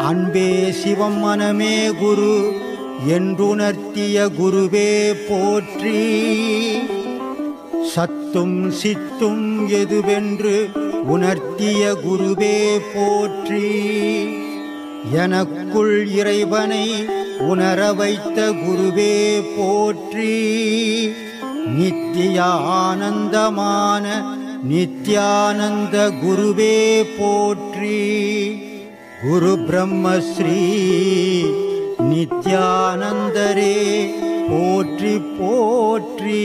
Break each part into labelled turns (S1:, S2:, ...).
S1: அன்பே சிவம் மனமே குரு என்றுணர்த்திய குருவே போற்றி சத்தும் சித்தும் எதுவென்று உணர்த்திய குருவே போற்றி எனக்குள் இறைவனை உணர வைத்த குருவே போற்றி நித்திய ஆனந்தமான நித்யானந்த குருவே போற்றி குரு பிரம்மஸ்ரீ நித்யானந்தரே போற்றி போற்றி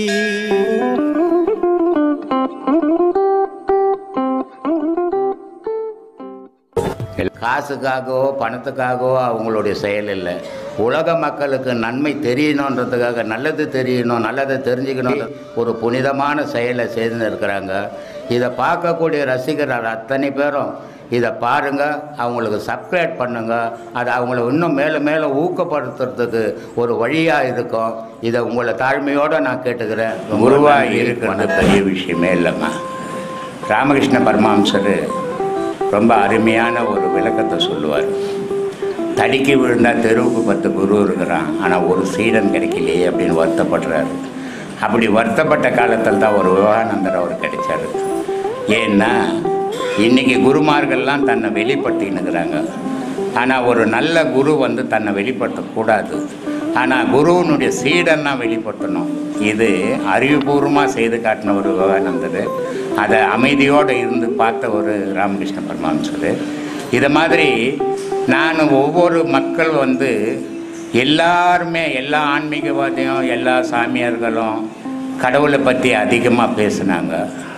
S2: காசுக்காகவோ பணத்துக்காகவோ அவங்களுடைய செயல் இல்லை உலக மக்களுக்கு நன்மை தெரியணுன்றதுக்காக நல்லது தெரியணும் நல்லதை தெரிஞ்சுக்கணும் ஒரு புனிதமான செயலை செய்து இருக்கிறாங்க இதை பார்க்கக்கூடிய ரசிகர்கள் அத்தனை பேரும் இதை பாருங்க அவங்களுக்கு சப்ஸ்கிரைப் பண்ணுங்க அது அவங்கள இன்னும் மேலும் மேலும் ஊக்கப்படுத்துறதுக்கு ஒரு வழியாக இருக்கும் இதை உங்களை தாழ்மையோடு நான் கேட்டுக்கிறேன் குருவாக இருக்கிறது பெரிய விஷயமே இல்லைம்மா ராமகிருஷ்ண பரமஹம்சர் ரொம்ப அருமையான ஒரு விளக்கத்தை சொல்லுவார் தடிக்கு விழுந்தால் தெருவுக்கு பத்து குரு இருக்கிறான் ஆனால் ஒரு சீடன் கிடைக்கலையே அப்படின்னு வருத்தப்படுறாரு அப்படி வருத்தப்பட்ட காலத்தில் தான் ஒரு விவேகானந்தர் அவர் கிடைச்சாரு ஏன்னா இன்னைக்கு குருமார்கள்லாம் தன்னை வெளிப்படுத்தின்னுக்கிறாங்க ஆனால் ஒரு நல்ல குரு வந்து தன்னை வெளிப்படுத்தக்கூடாது ஆனால் குருவினுடைய சீடன்னா வெளிப்படுத்தணும் இது அறிவுபூர்வமாக செய்து காட்டின ஒரு விவேகானந்தர் அதை அமைதியோடு இருந்து பார்த்த ஒரு ராமகிருஷ்ண பரமஹம்சர் இதை மாதிரி நான் ஒவ்வொரு மக்கள் வந்து எல்லாருமே எல்லா ஆன்மீகவாதியும் எல்லா சாமியார்களும் கடவுளை பற்றி அதிகமாக பேசுனாங்க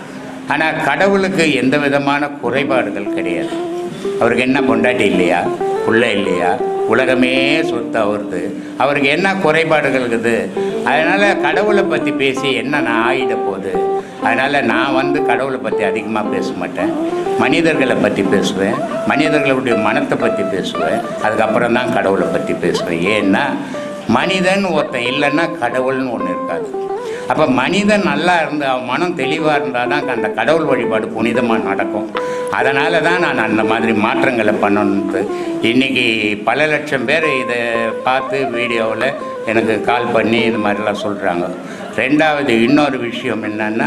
S2: ஆனால் கடவுளுக்கு எந்த விதமான குறைபாடுகள் கிடையாது அவருக்கு என்ன பொண்டாட்டி இல்லையா புள்ள இல்லையா உலகமே சொத்து அவருது அவருக்கு என்ன குறைபாடுகள் இருக்குது அதனால் கடவுளை பற்றி பேசி என்ன நான் ஆகிட போகுது அதனால் நான் வந்து கடவுளை பற்றி அதிகமாக பேச மாட்டேன் மனிதர்களை பற்றி பேசுவேன் மனிதர்களுடைய மனத்தை பற்றி பேசுவேன் அதுக்கப்புறம் தான் கடவுளை பற்றி பேசுவேன் ஏன்னா மனிதன் ஒருத்தன் இல்லைன்னா கடவுள்னு ஒன்று இருக்காது அப்போ மனிதன் நல்லா இருந்து அவன் மனம் தெளிவாக இருந்தால் தான் அந்த கடவுள் வழிபாடு புனிதமாக நடக்கும் அதனால தான் நான் அந்த மாதிரி மாற்றங்களை பண்ணணுன்ட்டு இன்றைக்கி பல லட்சம் பேர் இதை பார்த்து வீடியோவில் எனக்கு கால் பண்ணி இது மாதிரிலாம் சொல்கிறாங்க ரெண்டாவது இன்னொரு விஷயம் என்னன்னா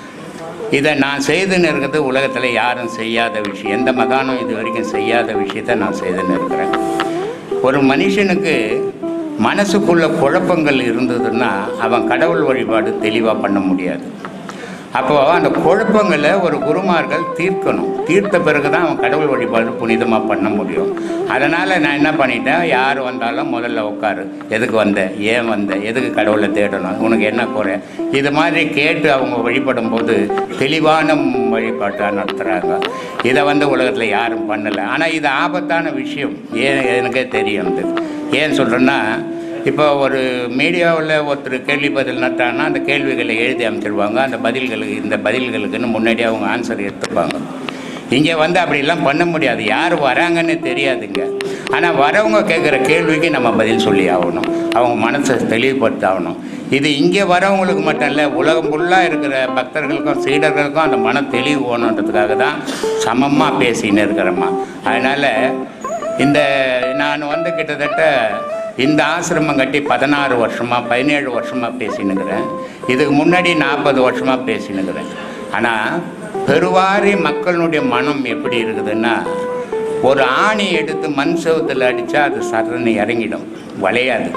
S2: இதை நான் செய்துன்னு இருக்கிறது உலகத்தில் யாரும் செய்யாத விஷயம் எந்த மகானும் இது வரைக்கும் செய்யாத விஷயத்தை நான் செய்துன்னு இருக்கிறேன் ஒரு மனுஷனுக்கு மனசுக்குள்ள குழப்பங்கள் இருந்ததுன்னா அவன் கடவுள் வழிபாடு தெளிவாக பண்ண முடியாது அப்போது அந்த குழப்பங்களை ஒரு குருமார்கள் தீர்க்கணும் தீர்த்த பிறகு தான் அவன் கடவுள் வழிபாடு புனிதமாக பண்ண முடியும் அதனால் நான் என்ன பண்ணிட்டேன் யார் வந்தாலும் முதல்ல உட்காரு எதுக்கு வந்த ஏன் வந்த எதுக்கு கடவுளை தேடணும் உனக்கு என்ன குறை இது மாதிரி கேட்டு அவங்க வழிபடும் போது தெளிவான வழிபாட்டாக நடத்துகிறாங்க இதை வந்து உலகத்தில் யாரும் பண்ணலை ஆனால் இது ஆபத்தான விஷயம் ஏன் எனக்கே தெரியும் இது ஏன் சொல்கிறேன்னா இப்போ ஒரு மீடியாவில் ஒருத்தர் கேள்வி பதில் நட்டாங்கன்னா அந்த கேள்விகளை எழுதி அமைச்சிருவாங்க அந்த பதில்களுக்கு இந்த பதில்களுக்குன்னு முன்னாடி அவங்க ஆன்சர் எடுத்துப்பாங்க இங்கே வந்து அப்படிலாம் பண்ண முடியாது யார் வராங்கன்னு தெரியாதுங்க ஆனால் வரவங்க கேட்குற கேள்விக்கு நம்ம பதில் சொல்லி ஆகணும் அவங்க மனசை தெளிவுபடுத்த ஆகணும் இது இங்கே வரவங்களுக்கு மட்டும் இல்லை உலகம் ஃபுல்லாக இருக்கிற பக்தர்களுக்கும் சீடர்களுக்கும் அந்த மன தெளிவு வேணுன்றதுக்காக தான் சமமாக பேசின்னு இருக்கிறோம்மா அதனால் இந்த நான் வந்து கிட்டத்தட்ட இந்த ஆசிரமம் கட்டி பதினாறு வருஷமாக பதினேழு வருஷமாக பேசினுக்கிறேன் இதுக்கு முன்னாடி நாற்பது வருஷமாக பேசினுக்கிறேன் ஆனால் பெருவாரி மக்களுடைய மனம் எப்படி இருக்குதுன்னா ஒரு ஆணி எடுத்து மண் செவத்தில் அடித்தா அது சரணு இறங்கிடும் வளையாது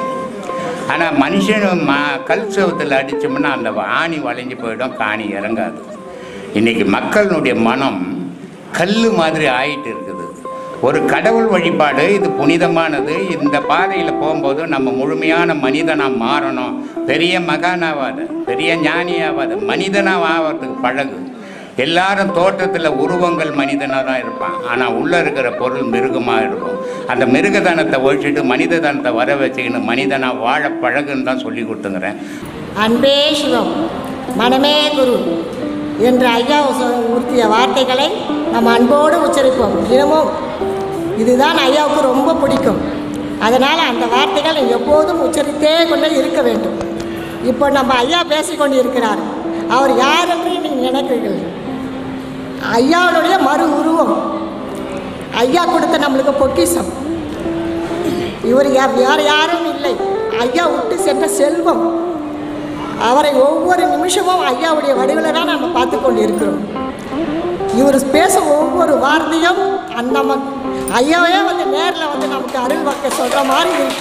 S2: ஆனால் மனுஷன் ம கல் செவத்தில் அடித்தோம்னா அந்த ஆணி வளைஞ்சு போயிடும் காணி இறங்காது இன்றைக்கி மக்களுடைய மனம் கல் மாதிரி ஆயிட்டு இருக்குது ஒரு கடவுள் வழிபாடு இது புனிதமானது இந்த பாதையில் போகும்போது நம்ம முழுமையான மனிதனாக மாறணும் பெரிய மகானாவாத பெரிய ஞானியாவாத மனிதனாக ஆகிறதுக்கு பழகு எல்லாரும் தோட்டத்தில் உருவங்கள் மனிதனாக தான் இருப்பான் ஆனால் உள்ளே இருக்கிற பொருள் மிருகமாக இருக்கும் அந்த மிருகதனத்தை ஒழிச்சிட்டு மனிததனத்தை வர வச்சுக்கின்னு மனிதனாக வாழ பழகுன்னு தான் சொல்லி கொடுத்துங்கிறேன்
S3: அன்பே சிவம் மனமே குரு என்ற ஐயா சொ- உறுத்திய வார்த்தைகளை நம்ம அன்போடு உச்சரிப்போம் தினமும் இதுதான் ஐயாவுக்கு ரொம்ப பிடிக்கும் அதனால் அந்த வார்த்தைகள் எப்போதும் உச்சரித்தே கொண்டே இருக்க வேண்டும் இப்போ நம்ம ஐயா பேசிக்கொண்டு இருக்கிறார் அவர் யார் என்று நீங்கள் நினைக்கிறீர்கள் ஐயாவுடைய மறு உருவம் ஐயா கொடுத்த நம்மளுக்கு பொக்கிஷம் இவர் யா- வேறு யாரும் இல்லை ஐயா விட்டு சென்ற செல்வம் அவரை ஒவ்வொரு நிமிஷமும் ஐயாவுடைய வடிவில் தான் நம்ம பார்த்து கொண்டு இருக்கிறோம் இவர் பேசும் ஒவ்வொரு வார்த்தையும் அந்த நம்ம ஐயாவே வந்து நேரில் வந்து நமக்கு அருள் வாக்க சொல்கிற மாதிரி இருக்கு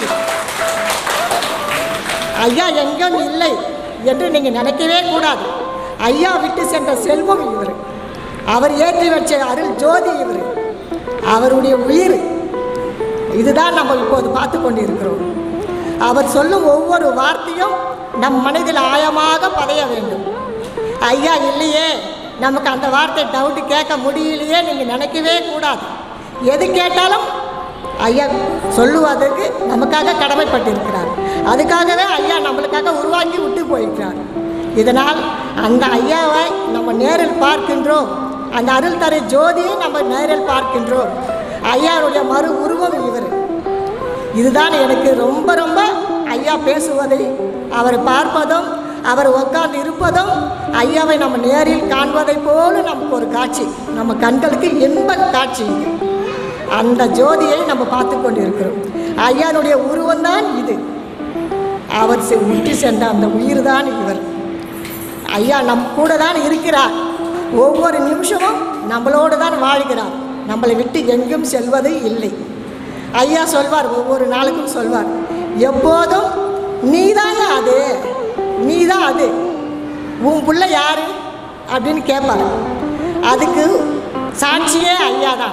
S3: ஐயா எங்கேயும் இல்லை என்று நீங்கள் நினைக்கவே கூடாது ஐயா விட்டு சென்ற செல்வம் இவர் அவர் ஏற்றி வச்ச அருள் ஜோதி இவர் அவருடைய உயிர் இதுதான் நம்ம இப்போது பார்த்து கொண்டு இருக்கிறோம் அவர் சொல்லும் ஒவ்வொரு வார்த்தையும் நம் மனதில் ஆழமாக பதிய வேண்டும் ஐயா இல்லையே நமக்கு அந்த வார்த்தை டவுட்டு கேட்க முடியலையே நீங்கள் நினைக்கவே கூடாது எது கேட்டாலும் ஐயா சொல்லுவதற்கு நமக்காக கடமைப்பட்டிருக்கிறார் அதுக்காகவே ஐயா நம்மளுக்காக உருவாக்கி விட்டு போயிருக்கிறார் இதனால் அந்த ஐயாவை நம்ம நேரில் பார்க்கின்றோம் அந்த அருள் தரு ஜோதியை நம்ம நேரில் பார்க்கின்றோம் ஐயாவுடைய மறு உருவம் இவர் இதுதான் எனக்கு ரொம்ப ரொம்ப ஐயா பேசுவதை அவர் பார்ப்பதும் அவர் உட்கார்ந்து இருப்பதும் ஐயாவை நம்ம நேரில் காண்பதைப் போல நமக்கு ஒரு காட்சி நம்ம கண்களுக்கு இன்ப காட்சி இது அந்த ஜோதியை நம்ம பார்த்து கொண்டு இருக்கிறோம் ஐயானுடைய உருவம் தான் இது அவர் செ- விட்டு சென்ற அந்த உயிர் தான் இவர் ஐயா நம் கூட தான் இருக்கிறார் ஒவ்வொரு நிமிஷமும் நம்மளோடு தான் வாழ்கிறார் நம்மளை விட்டு எங்கும் செல்வது இல்லை ஐயா சொல்வார் ஒவ்வொரு நாளுக்கும் சொல்வார் எப்போதும் நீதாங்க அது நீதான் அது உன் புள்ள யாரு அப்படின்னு கேட்பார் அதுக்கு சாட்சியே ஐயா தான்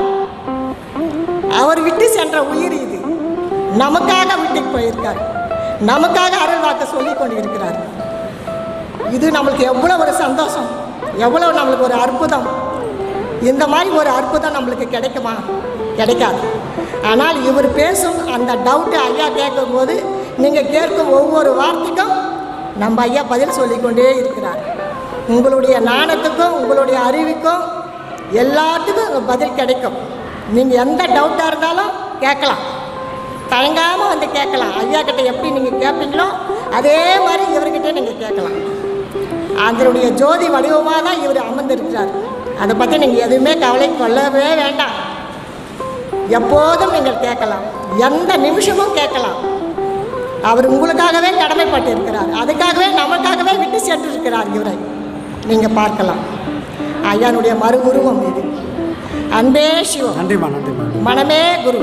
S3: அவர் விட்டு சென்ற உயிர் இது நமக்காக விட்டு போயிருக்கார் நமக்காக அருள் வாக்க சொல்லி கொண்டு இருக்கிறார் இது நம்மளுக்கு எவ்வளோ ஒரு சந்தோஷம் எவ்வளோ நம்மளுக்கு ஒரு அற்புதம் இந்த மாதிரி ஒரு அற்புதம் நம்மளுக்கு கிடைக்குமா கிடைக்காது ஆனால் இவர் பேசும் அந்த டவுட்டு ஐயா கேட்கும்போது நீங்கள் கேட்கும் ஒவ்வொரு வார்த்தைக்கும் நம்ம ஐயா பதில் சொல்லிக்கொண்டே இருக்கிறார் உங்களுடைய நாணத்துக்கும் உங்களுடைய அறிவுக்கும் எல்லாத்துக்கும் அங்க பதில் கிடைக்கும் நீங்கள் எந்த டவுட்டாக இருந்தாலும் கேட்கலாம் தயங்காமல் வந்து கேட்கலாம் ஐயா கிட்ட எப்படி நீங்கள் கேட்பீங்களோ அதே மாதிரி இவர்கிட்ட நீங்கள் கேட்கலாம் அதனுடைய ஜோதி வடிவமாக தான் இவர் அமர்ந்திருக்கிறார் அதை பற்றி நீங்கள் எதுவுமே கவலை கொள்ளவே வேண்டாம் எப்போதும் நீங்கள் கேட்கலாம் எந்த நிமிஷமும் கேட்கலாம் அவர் உங்களுக்காகவே கடமைப்பட்டு இருக்கிறார் அதுக்காகவே நமக்காகவே விட்டு சென்றிருக்கிறார் இவரை நீங்கள் பார்க்கலாம் ஐயானுடைய மறு உருவம் இது அன்பே சிவம்
S1: நன்றிம்மா நன்றிம்மா
S3: மனமே குரு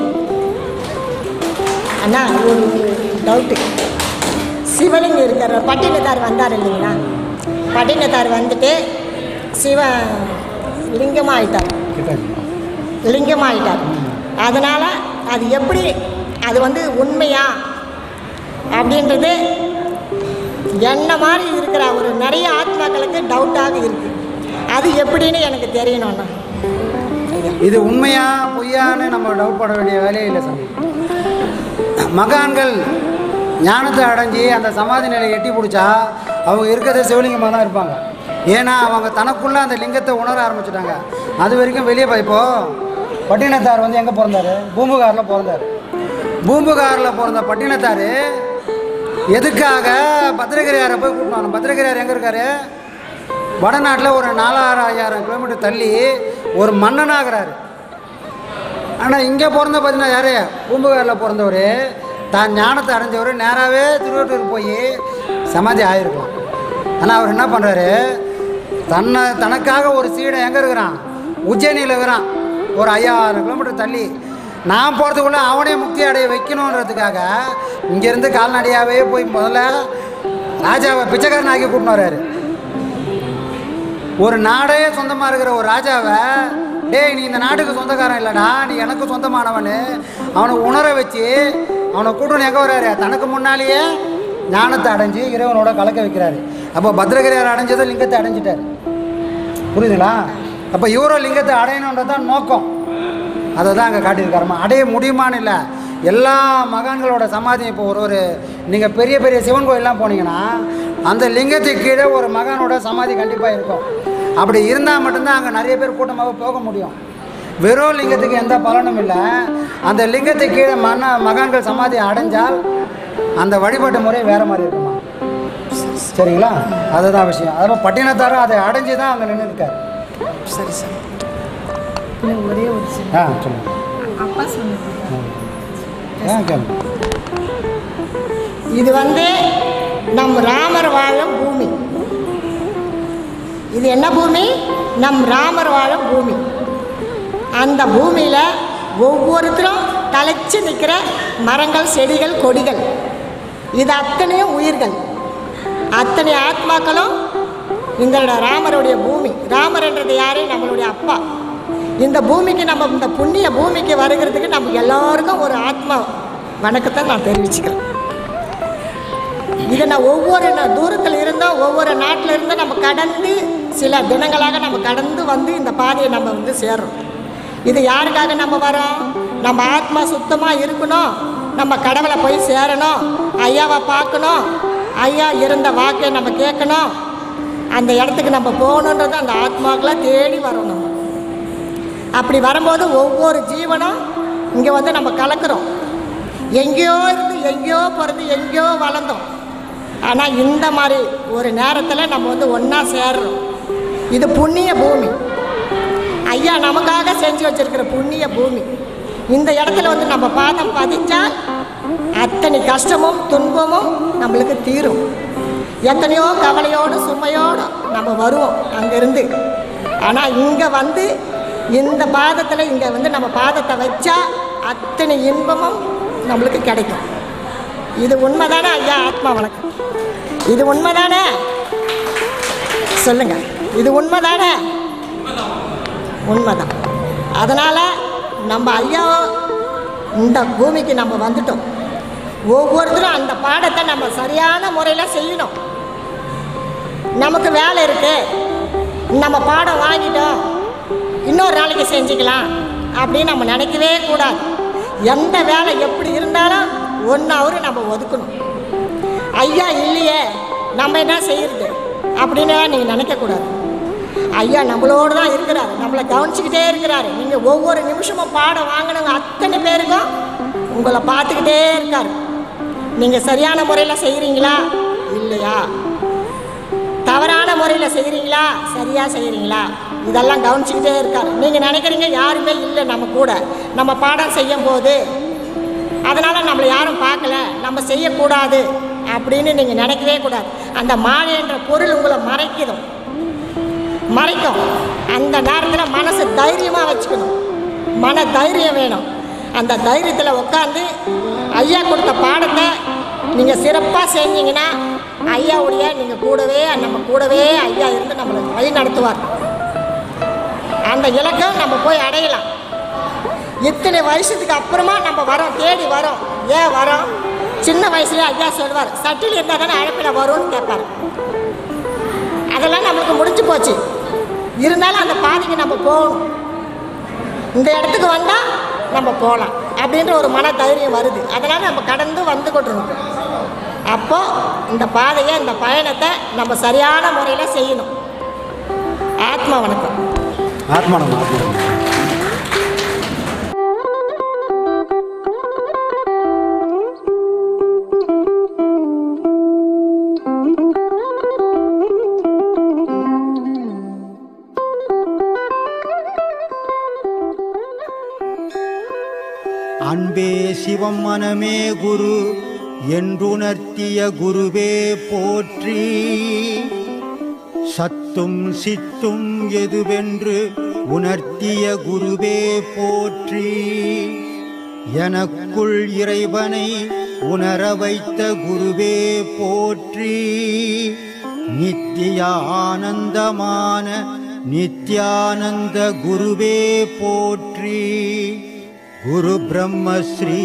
S3: அண்ணா ஒரு டவுட்டு சிவலிங்கம் இருக்கிற பட்டினத்தார் வந்தார் இல்லைங்களா பட்டினத்தார் வந்துட்டு சிவ லிங்கமாயிட்டார் லிங்கமாயிட்டார் அதனால் அது எப்படி அது வந்து உண்மையா அப்படின்றது என்ன மாதிரி இருக்கிற ஒரு நிறைய ஆத்மாக்களுக்கு டவுட்டாக இருக்குது அது எப்படின்னு எனக்கு தெரியணும்ண்ணா
S4: இது உண்மையா பொய்யான்னு நம்ம டவுட் பட வேண்டிய வேலையே இல்லை சாமி மகான்கள் ஞானத்தை அடைஞ்சி அந்த சமாதி நிலையை எட்டி பிடிச்சா அவங்க இருக்கிறதே சிவலிங்கமாக தான் இருப்பாங்க ஏன்னா அவங்க தனக்குள்ளே அந்த லிங்கத்தை உணர ஆரம்பிச்சிட்டாங்க அது வரைக்கும் வெளியே போய் இப்போ பட்டினத்தார் வந்து எங்கே பிறந்தார் பூம்புகாரில் பிறந்தார் பூம்புகாரில் பிறந்த பட்டினத்தார் எதுக்காக பத்திரகிரியாரை போய் கூப்பிட்டு பத்திரகிரியார் எங்கே இருக்காரு வடநாட்டில் ஒரு நாலாயிரம் ஐயாயிரம் கிலோமீட்டர் தள்ளி ஒரு மன்னனாகிறாரு ஆனால் இங்கே பிறந்த பார்த்தீங்கன்னா யார் பூம்புகாரில் பிறந்தவர் தான் ஞானத்தை அடைஞ்சவர் நேராகவே திருவட்டூர் போய் சமாதி ஆகிருக்கலாம் ஆனால் அவர் என்ன பண்ணுறாரு தன்னை தனக்காக ஒரு சீடை எங்கே இருக்கிறான் உஜ்ஜயினியில் இருக்கிறான் ஒரு ஐயாயிரம் கிலோமீட்டர் தள்ளி நான் போகிறதுக்குள்ளே அவனே முக்தி அடைய வைக்கணுன்றதுக்காக இங்கேருந்து கால்நடையாகவே போய் முதல்ல ராஜாவை பிச்சைக்காரன் ஆக்கி கூட்டின்னு வர்றாரு ஒரு நாடே சொந்தமாக இருக்கிற ஒரு ராஜாவை டேய் நீ இந்த நாட்டுக்கு சொந்தக்காரன் இல்லைடா நீ எனக்கு சொந்தமானவனு அவனை உணர வச்சு அவனை கூட்டணும் எங்கே வர்றாரு தனக்கு முன்னாலேயே ஞானத்தை அடைஞ்சு இறைவனோட கலக்க வைக்கிறாரு அப்போ பத்ரகிரியார் அடைஞ்சதை லிங்கத்தை அடைஞ்சிட்டார் புரியுதுங்களா அப்போ இவரோ லிங்கத்தை அடையணுன்றது தான் நோக்கம் அதை தான் அங்கே காட்டியிருக்காருமா அடைய முடியுமான்னு இல்லை எல்லா மகான்களோட சமாதி இப்போ ஒரு ஒரு நீங்கள் பெரிய பெரிய சிவன் கோயிலெலாம் போனீங்கன்னா அந்த லிங்கத்துக்கு கீழே ஒரு மகானோட சமாதி கண்டிப்பாக இருக்கும் அப்படி இருந்தால் மட்டும்தான் அங்கே நிறைய பேர் கூட்டமாக போக முடியும் வெறும் லிங்கத்துக்கு எந்த பலனும் இல்லை அந்த லிங்கத்துக்கு கீழே மன மகான்கள் சமாதி அடைஞ்சால் அந்த வழிபாட்டு முறை வேறு மாதிரி இருக்குமா சரிங்களா அதுதான் விஷயம் அதாவது பட்டினத்தாரும் அதை அடைஞ்சு தான் அங்கே நின்று இருக்காரு
S3: சரி சார்
S4: ஆ சொல்லுங்கள்
S3: அப்பா சொன்னது
S4: ஏன் கேளுங்க
S3: இது வந்து நம் ராமர் வாழும் பூமி இது என்ன பூமி நம் ராமர் வாழும் பூமி அந்த பூமியில் ஒவ்வொருத்தரும் தலைச்சு நிற்கிற மரங்கள் செடிகள் கொடிகள் இது அத்தனையும் உயிர்கள் அத்தனை ஆத்மாக்களும் இந்த ராமருடைய பூமி ராமர் என்றது யாரு நம்மளுடைய அப்பா இந்த பூமிக்கு நம்ம இந்த புண்ணிய பூமிக்கு வருகிறதுக்கு நம்ம எல்லாருக்கும் ஒரு ஆத்மா வணக்கத்தை நான் தெரிவிச்சுக்கிறேன் இதை நான் ஒவ்வொரு நா- தூரத்தில் இருந்தோம் ஒவ்வொரு நாட்டில் இருந்தும் நம்ம கடந்து சில தினங்களாக நம்ம கடந்து வந்து இந்த பாதையை நம்ம வந்து சேர்றோம் இது யாருக்காக நம்ம வரோம் நம்ம ஆத்மா சுத்தமாக இருக்கணும் நம்ம கடவுளை போய் சேரணும் ஐயாவை பார்க்கணும் ஐயா இருந்த வாக்கை நம்ம கேட்கணும் அந்த இடத்துக்கு நம்ம போகணுன்றது அந்த ஆத்மாக்களை தேடி வரணும் அப்படி வரும்போது ஒவ்வொரு ஜீவனும் இங்கே வந்து நம்ம கலக்கிறோம் எங்கேயோ இருந்து எங்கேயோ பிறந்து எங்கேயோ வளர்ந்தோம் ஆனால் இந்த மாதிரி ஒரு நேரத்தில் நம்ம வந்து ஒன்றா சேர்றோம் இது புண்ணிய பூமி ஐயா நமக்காக செஞ்சு வச்சிருக்கிற புண்ணிய பூமி இந்த இடத்துல வந்து நம்ம பாதம் பதிஞ்சால் அத்தனை கஷ்டமும் துன்பமும் நம்மளுக்கு தீரும் எத்தனையோ கவலையோடு சுமையோடு நம்ம வருவோம் அங்கேருந்து ஆனால் இங்கே வந்து இந்த பாதத்தில் இங்கே வந்து நம்ம பாதத்தை வச்சா அத்தனை இன்பமும் நம்மளுக்கு கிடைக்கும் இது உண்மைதானே ஐயா ஆத்மா வணக்கம் இது உண்மைதானே சொல்லுங்க இது உண்மைதானே உண்மைதான் அதனால் நம்ம ஐயா இந்த பூமிக்கு நம்ம வந்துட்டோம் ஒவ்வொருத்தரும் அந்த பாடத்தை நம்ம சரியான முறையில் செய்யணும் நமக்கு வேலை இருக்கு நம்ம பாடம் வாங்கிட்டோம் இன்னொரு நாளைக்கு செஞ்சுக்கலாம் அப்படின்னு நம்ம நினைக்கவே கூடாது எந்த வேலை எப்படி இருந்தாலும் ஒன் ஹவர் நம்ம ஒதுக்கணும் ஐயா இல்லையே நம்ம என்ன செய்யறது அப்படின்னு நீங்கள் நினைக்கக்கூடாது ஐயா நம்மளோடு தான் இருக்கிறாரு நம்மளை கவனிச்சுக்கிட்டே இருக்கிறாரு நீங்கள் ஒவ்வொரு நிமிஷமும் பாடம் வாங்கினவங்க அத்தனை பேருக்கும் உங்களை பார்த்துக்கிட்டே இருக்காரு நீங்கள் சரியான முறையில் செய்கிறீங்களா இல்லையா தவறான முறையில் செய்கிறீங்களா சரியாக செய்கிறீங்களா இதெல்லாம் கவனிச்சுக்கிட்டே இருக்காரு நீங்கள் நினைக்கிறீங்க யாருமே இல்லை நம்ம கூட நம்ம பாடம் செய்யும் போது அதனால் நம்மளை யாரும் பார்க்கல நம்ம செய்யக்கூடாது அப்படின்னு நீங்கள் நினைக்கவே கூடாது அந்த மாலை என்ற பொருள் உங்களை மறைக்குதும் மறைக்கும் அந்த நேரத்தில் மனசு தைரியமாக வச்சுக்கணும் மன தைரியம் வேணும் அந்த தைரியத்தில் உட்காந்து ஐயா கொடுத்த பாடத்தை நீங்கள் சிறப்பாக செஞ்சீங்கன்னா ஐயாவுடைய நீங்கள் கூடவே நம்ம கூடவே ஐயா இருந்து நம்மளை வழி நடத்துவார் அந்த இலக்கம் நம்ம போய் அடையலாம் இத்தனை வருஷத்துக்கு அப்புறமா நம்ம வரோம் தேடி வரோம் ஏன் வரோம் சின்ன வயசுலேயே ஐயா சொல்வார் சட்டில் இருந்தால் தானே அழைப்பில் வரும்னு கேட்பார் அதெல்லாம் நம்மளுக்கு முடிஞ்சு போச்சு இருந்தாலும் அந்த பாதைக்கு நம்ம போகணும் இந்த இடத்துக்கு வந்தால் நம்ம போகலாம் அப்படின்ற ஒரு மன தைரியம் வருது அதனால் நம்ம கடந்து வந்து கொண்டிருக்கோம் அப்போ இந்த பாதையை இந்த பயணத்தை நம்ம சரியான முறையில் செய்யணும் ஆத்மா வணக்கம்
S4: ஆத்மானம் ஆத்மானம்
S1: அன்பே சிவம் மனமே குரு என்றுணர்த்திய குருவே போற்றி சத்தும் சித்தும் எதுவென்று உணர்த்திய குருவே போற்றி எனக்குள் இறைவனை உணர வைத்த குருவே போற்றி நித்திய ஆனந்தமான நித்யானந்த குருவே போற்றி குரு பிரம்மஸ்ரீ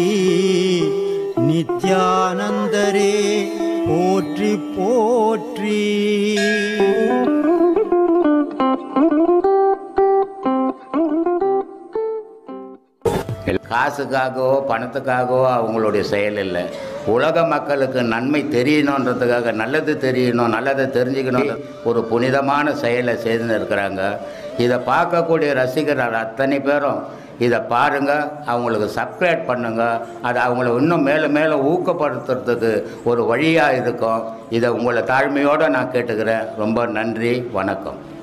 S1: நித்யானந்தரே போற்றி போற்றி
S2: காசுக்காகவோ பணத்துக்காகவோ அவங்களுடைய செயல் இல்லை உலக மக்களுக்கு நன்மை தெரியணுன்றதுக்காக நல்லது தெரியணும் நல்லதை தெரிஞ்சுக்கணும் ஒரு புனிதமான செயலை செய்துன்னு இருக்கிறாங்க இதை பார்க்கக்கூடிய ரசிகர்கள் அத்தனை பேரும் இதை பாருங்க அவங்களுக்கு சப்ஸ்கிரைப் பண்ணுங்க அது அவங்கள இன்னும் மேலும் மேலும் ஊக்கப்படுத்துறதுக்கு ஒரு வழியாக இருக்கும் இதை உங்களை தாழ்மையோடு நான் கேட்டுக்கிறேன் ரொம்ப நன்றி வணக்கம்